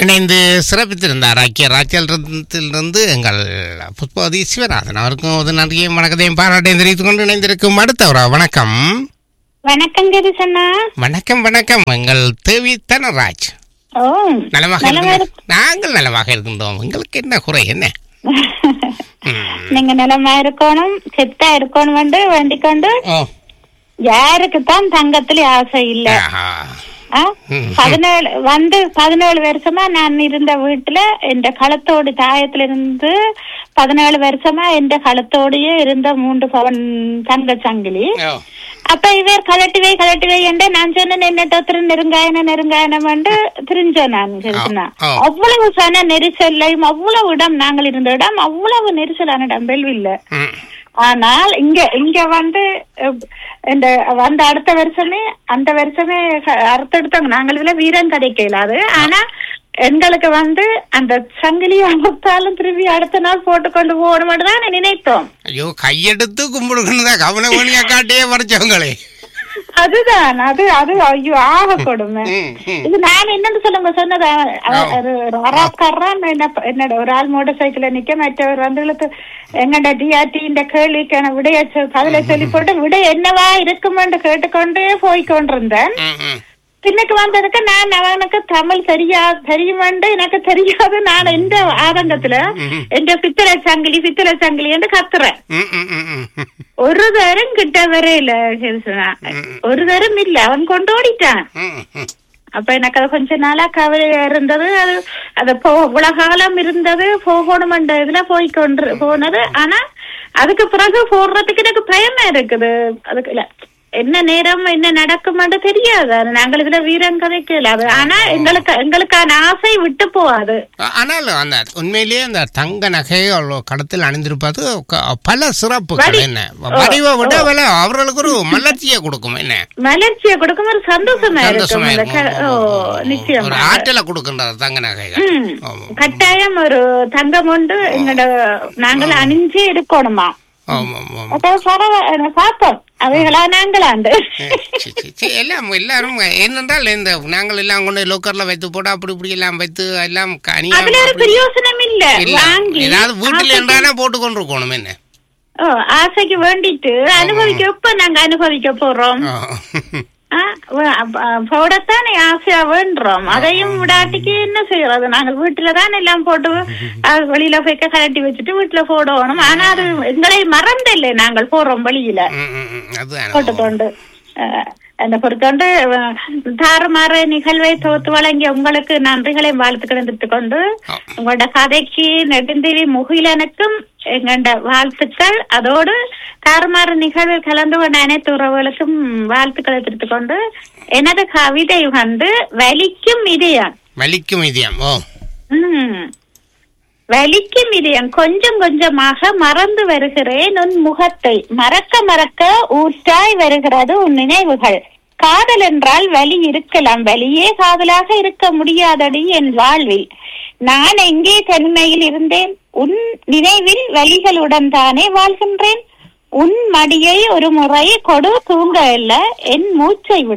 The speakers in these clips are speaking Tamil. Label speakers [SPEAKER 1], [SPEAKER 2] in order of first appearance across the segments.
[SPEAKER 1] இணைந்து சிறப்பித்திருந்தார் ஐக்கிய ராஜ்யத்திலிருந்து எங்கள் புஷ்பவதி சிவநாதன் அவருக்கும் ஒரு நன்றியும் வணக்கத்தையும் பாராட்டையும் தெரிவித்துக் கொண்டு இணைந்திருக்கும் அடுத்தவரா வணக்கம்
[SPEAKER 2] வணக்கம் கரிசண்ணா
[SPEAKER 1] வணக்கம் வணக்கம் எங்கள் தேவி தனராஜ்
[SPEAKER 2] ஓ
[SPEAKER 1] நலமாக
[SPEAKER 2] நலமா
[SPEAKER 1] இருக்கின்றோம் நாங்கள் நலமாக இருக்கின்றோம் உங்களுக்கு என்ன குறை என்ன ம்.
[SPEAKER 2] நீங்க நலமா இருக்கணும் செத்தா இருக்கணும் வந்து வேண்டிக் கொண்டு
[SPEAKER 1] ஓ
[SPEAKER 2] யாருக்கு தான் தங்கத்துல ஆசை இல்ல
[SPEAKER 1] ஆஹா.
[SPEAKER 2] ஆ?
[SPEAKER 1] ம்.
[SPEAKER 2] பதினேழு வந்து பதினேழு வருஷமா நான் இருந்த வீட்டுல எந்த களத்தோடு தாயத்துல இருந்து பதினேழு வருஷமா எந்த களத்தோடயே இருந்த மூன்று பவன் தங்க சங்கிலி
[SPEAKER 1] ஓ.
[SPEAKER 2] அப்ப இவர் கலட்டுவே கலட்டுவே என்று நான் சொன்னேன் என்ன ஒருத்தர் நெருங்காயன நெருங்காயனம் என்று திரிஞ்சேன் நான் தெரிஞ்சுனா
[SPEAKER 1] ஆ.
[SPEAKER 2] அவ்வளவு சன நெரிசல்லையும் அவ்வளவு இடம் நாங்கள் இருந்த இடம் அவ்வளவு நெரிசலான இடம் வெல்வில்ல
[SPEAKER 1] ம்.
[SPEAKER 2] ஆனால் இங்க இங்க வந்து அஹ், இந்த வந்த அடுத்த வருஷமே அந்த வருஷமே க- அறுத்தெடுத்தாங்க நாங்கள் இதுல வீரன் கதைக்க இயலாது ஆனா எங்களுக்கு வந்து அந்த சங்கிலி அமர்த்தாலும் திரும்பி அடுத்த நாள் போட்டு கொண்டு போகணும் தான் நினைத்தோம்
[SPEAKER 1] ஐயோ கையெடுத்து கும்பிடுக்கணும் கவனமணியா காட்டியே பறிச்சவங்களே
[SPEAKER 2] அதுதான் அது அது ஐயோ ஆக கொடுமை
[SPEAKER 1] ம், ம்.
[SPEAKER 2] இது நான் என்னன்னு சொல்லுங்க சொன்னது அவ- அவ- ஒரு ஒரு அராப்காரன் என்ன என்னோட ஒரு ஆள் மோட்டர் சைக்கிள்ல நிக்க மற்றவர் வந்து இழுத்து எங்கட டிஆர்டி இந்த கேள்விக்கான விடைய சொ- பதில சொல்லி போட்டு விடை என்னவா இருக்குமென்று கேட்டுக்கொண்டே போய் கொண்டிருந்தேன்
[SPEAKER 1] ம், ம்.
[SPEAKER 2] பின்னுக்கு வந்ததுக்கு நான் அவனுக்கு தமிழ் தெரியா தெரியுமென்று எனக்கு தெரியாது நான் எந்த ஆதங்கத்துல
[SPEAKER 1] ம்ஹும்.
[SPEAKER 2] எந்த பித்தளை சங்கிலி பித்தளை சங்கிலி என்று கத்துறேன்
[SPEAKER 1] ம், ம், ம், ம்.
[SPEAKER 2] ஒரு தரம் கிட்ட வரையில கிருஷ்ணா. ஒரு தரம் இல்ல அவன் கொண்டு ஓடிட்டான்
[SPEAKER 1] ம், ம்.
[SPEAKER 2] அப்ப எனக்கு அது கொஞ்ச நாளா கவலையா இருந்தது அது அது போ உலகாலம் இருந்தது போகணுமென்ற இதுல போய் கொண்டு போனது ஆனா அதுக்கு பிறகு போடுறதுக்கு எனக்கு பயமா இருக்குது அதுக்கு இல்ல என்ன நேரம் என்ன நடக்குமென்று தெரியாது அது நாங்கள் இதுல வீரன் கதைக்கல அது ஆனா எங்களுக்கு எங்களுக்கான ஆசை விட்டு போகாது
[SPEAKER 1] ஆ- ஆனால் அந்த உண்மையிலேயே அந்த தங்க நகை அவ்வளோ கடத்தில் அணிந்திருப்பது க- பல சிறப்புகள்
[SPEAKER 2] வடி-
[SPEAKER 1] என்ன வடிவை விட விலை அவர்களுக்கு ஒரு மலர்ச்சியை கொடுக்கும் என்ன
[SPEAKER 2] மலர்ச்சியை கொடுக்கும் ஒரு சந்தோஷமா இருக்கும்
[SPEAKER 1] சந்தோஷமா
[SPEAKER 2] இந்த க-
[SPEAKER 1] இருக்கும்
[SPEAKER 2] ஓ
[SPEAKER 1] ஆமா, ஆமா. ஒரு
[SPEAKER 2] நிச்சயமா
[SPEAKER 1] ஆற்றலை கொடுக்கின்றது தங்க நகைகள்
[SPEAKER 2] ம்.
[SPEAKER 1] ஆமா.
[SPEAKER 2] கட்டாயம் ஒரு தங்கம் உண்டு எங்களோட நாங்கள் அணிஞ்சே இருக்கணுமா
[SPEAKER 1] ஆமா, ஆமா, ஆமா.
[SPEAKER 2] அப்ப பரவ பார்த்தோம் அவைகளா நாங்களாண்டு
[SPEAKER 1] சி, சி, சி, எல்லாம் எல்லாரும் ஏனென்றால் இந்த நாங்கள் எல்லாம் கொண்டு லோக்கர்ல வைத்து போட்டு அப்படி இப்படி எல்லாம் வைத்து எல்லாம் கனியா
[SPEAKER 2] அதுல ஒரு
[SPEAKER 1] அப்படி-
[SPEAKER 2] பிரயோசனம் இல்ல
[SPEAKER 1] இல்ல.
[SPEAKER 2] வாங்கி
[SPEAKER 1] ஏதாவது வீட்டுல
[SPEAKER 2] ஆசைக்கு-
[SPEAKER 1] இருந்தானே போட்டு கொண்டு இருக்கணும் என்ன
[SPEAKER 2] ஓ, ஆசைக்கு வேண்டிட்டு அனுபவிக்க எப்ப நாங்க அனுபவிக்க போறோம்
[SPEAKER 1] ஆ.
[SPEAKER 2] ஆ, வ- அப்ப- போடத்தானே ஆசையா வேண்டுறோம் அதையும் விடாட்டிக்கு என்ன செய்யறது நாங்க வீட்டுல தான் எல்லாம் போட்டு அது வெளியில போய் கலட்டி வச்சுட்டு வீட்டுல போடணும் ஆனா அது எங்களை மறந்தில்லை நாங்கள் போறோம் வெளியில
[SPEAKER 1] ம், ம், ம். அதுதான்
[SPEAKER 2] போட்டுக்கொண்டு அஹ், அந்த பொறுத்தொண்டு அஹ், தாறுமாறு நிகழ்வை தொகுத்து வழங்கிய உங்களுக்கு நன்றிகளை வாழ்த்துக்களை தெரிவித்துக் கொண்டு
[SPEAKER 1] ஆ.
[SPEAKER 2] உங்களோட கதைக்கு நெடுந்தேவி முகிலனுக்கும் எங்கண்ட வாழ்த்துக்கள் அதோடு தாறுமாறு நிகழ்வில் கலந்து கொண்ட அனைத்து உறவுகளுக்கும் வாழ்த்துக்களை தெரிவித்துக் கொண்டு எனது கவிதை வந்து வலிக்கும் இதயம்
[SPEAKER 1] வலிக்கும் இதயம் ஓ
[SPEAKER 2] ம். வலிக்கும் இதயம் கொஞ்சம் கொஞ்சமாக மறந்து வருகிறேன் உன் முகத்தை மறக்க மறக்க ஊற்றாய் வருகிறது உன் நினைவுகள் காதல் என்றால் வலி இருக்கலாம் வலியே காதலாக இருக்க முடியாதடி என் வாழ்வில் நான் எங்கே தனிமையில் இருந்தேன் உன் நினைவில் வலிகளுடன் தானே வாழ்கின்றேன் உன் மடியை ஒரு முறை கொடு தூங்க இல்ல என் மூச்சை விட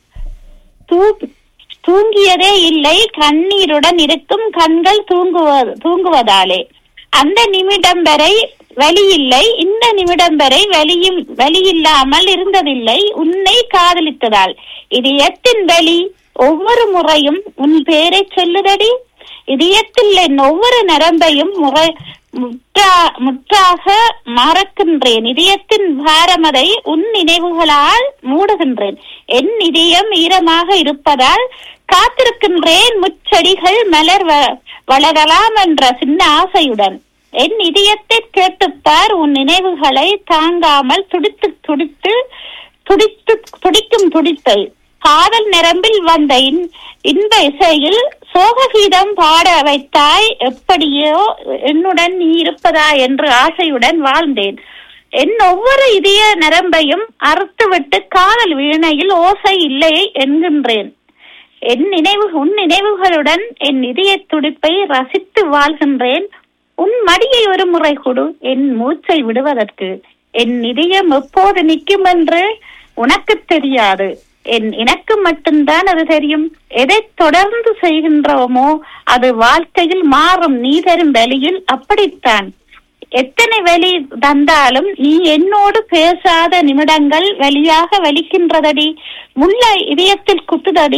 [SPEAKER 2] தூ- தூங்கியதே இல்லை கண்ணீருடன் இருக்கும் கண்கள் தூங்குவ- தூங்குவதாலே அந்த நிமிடம் வரை வலி இல்லை இந்த நிமிடம் வரை வலியும் வலி இல்லாமல் இருந்ததில்லை உன்னை காதலித்ததால் இதயத்தின் வலி ஒவ்வொரு முறையும் உன் பேரை சொல்லுதடி இதயத்தில் என் ஒவ்வொரு நரம்பையும் முறை முற்றா முற்றாக மறக்கின்றேன் இதயத்தின் பாரமதை உன் நினைவுகளால் மூடுகின்றேன் என் இதயம் ஈரமாக இருப்பதால் காத்திருக்கின்றேன் முச்செடிகள் மலர் வ- வளரலாம் என்ற சின்ன ஆசையுடன் என் இதயத்தை கேட்டுப்பார் உன் நினைவுகளை தாங்காமல் துடித்து துடித்து துடித்து துடிக்கும் துடித்தை காதல் நிரம்பில் வந்த இன்- இன்ப இசையில் சோககீதம் பாட வைத்தாய் எப்படியோ என்னுடன் நீ இருப்பதா என்று ஆசையுடன் வாழ்ந்தேன் என் ஒவ்வொரு இதய நரம்பையும் அறுத்துவிட்டு காதல் வீணையில் ஓசை இல்லை என்கின்றேன் என் நினைவு உன் நினைவுகளுடன் என் இதய துடிப்பை ரசித்து வாழ்கின்றேன் உன் மடியை ஒரு முறை கொடு என் மூச்சை விடுவதற்கு என் இதயம் எப்போது நிற்கும் என்று உனக்கு தெரியாது என் எனக்கு மட்டும்தான் அது தெரியும் எதை தொடர்ந்து செய்கின்றோமோ அது வாழ்க்கையில் மாறும் நீ தரும் வழியில் அப்படித்தான் எத்தனை வலி தந்தாலும் நீ என்னோடு பேசாத நிமிடங்கள் வழியாக வலிக்கின்றதடி முல்லை இதயத்தில் குத்துதடி